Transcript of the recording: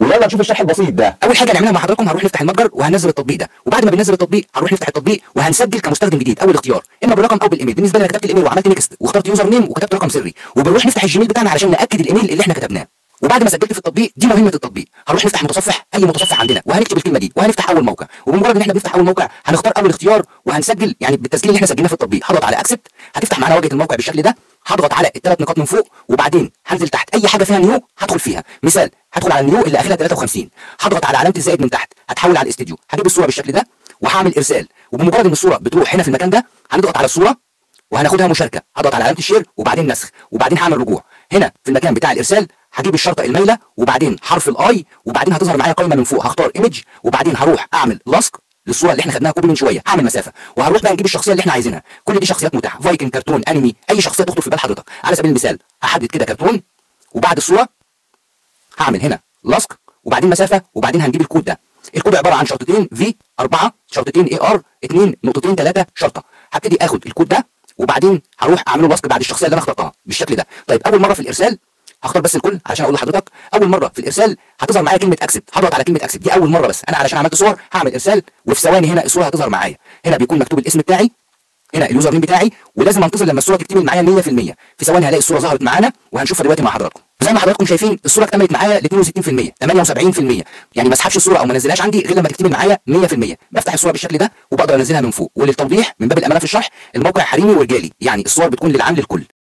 يلا نشوف الشرح البسيط ده اول حاجه نعملها مع حضراتكم هنروح نفتح المتجر وهننزل التطبيق ده وبعد ما بننزل التطبيق هنروح نفتح التطبيق وهنسجل كمستخدم جديد اول اختيار اما بالرقم او بالايميل بالنسبه لي انا كتبت الايميل وعملت نيكست واخترت يوزر نيم وكتبت رقم سري وبنروح نفتح الجيميل بتاعنا علشان ناكد الايميل اللي احنا كتبناه وبعد ما سجلت في التطبيق دي مهمه التطبيق هنروح نفتح متصفح اي متصفح عندنا وهنكتب الكلمه دي وهنفتح اول موقع وبمجرد ان احنا بنفتح اول موقع هنختار اول اختيار وهنسجل يعني بالتسجيل اللي احنا سجلناه في التطبيق هضغط على اكسبت هتفتح معانا واجهه الموقع بالشكل ده هضغط على الثلاث نقاط من فوق وبعدين هنزل تحت اي حاجه فيها نيو هدخل فيها مثال هدخل على النيو اللي اخرها 53 هضغط على علامه الزائد من تحت هتحول على الاستديو هجيب الصوره بالشكل ده وهعمل ارسال وبمجرد ان الصوره بتروح هنا في المكان ده هنضغط على الصوره وهناخدها مشاركه هضغط على علامه الشير وبعدين نسخ وبعدين هعمل رجوع هنا في المكان بتاع الارسال هجيب الشرطه المايله وبعدين حرف الاي وبعدين هتظهر معايا قائمه من فوق هختار ايمج وبعدين هروح اعمل لصق للصوره اللي احنا خدناها كوبي من شويه هعمل مسافه وهروح بقى نجيب الشخصيه اللي احنا عايزينها كل دي شخصيات متاحه فايكنج كرتون انمي اي شخصيه تخطر في بال حضرتك على سبيل المثال هحدد كده كرتون وبعد الصوره هعمل هنا لصق وبعدين مسافه وبعدين هنجيب الكود ده الكود عباره عن شرطتين في 4 شرطتين اي ار 2 نقطتين 3 شرطه هبتدي اخد الكود ده وبعدين هروح اعمله لصق بعد الشخصيه اللي انا اخترتها بالشكل ده طيب اول مره في الارسال هختار بس الكل علشان اقول لحضرتك اول مره في الارسال هتظهر معايا كلمه اكسبت هضغط على كلمه اكسبت دي اول مره بس انا علشان عملت صور هعمل ارسال وفي ثواني هنا الصوره هتظهر معايا هنا بيكون مكتوب الاسم بتاعي هنا اليوزر نيم بتاعي ولازم انتظر لما الصوره تكتمل معايا 100% في ثواني هلاقي الصوره ظهرت معانا وهنشوفها دلوقتي مع حضراتكم زي ما حضراتكم شايفين الصوره اكتملت معايا ل 62% 78% يعني ما اسحبش الصوره او ما انزلهاش عندي غير لما تكتمل معايا 100% بفتح الصوره بالشكل ده وبقدر انزلها من فوق وللتوضيح من باب الامانه في الشرح الموقع حريمي ورجالي يعني الصور بتكون للعام للكل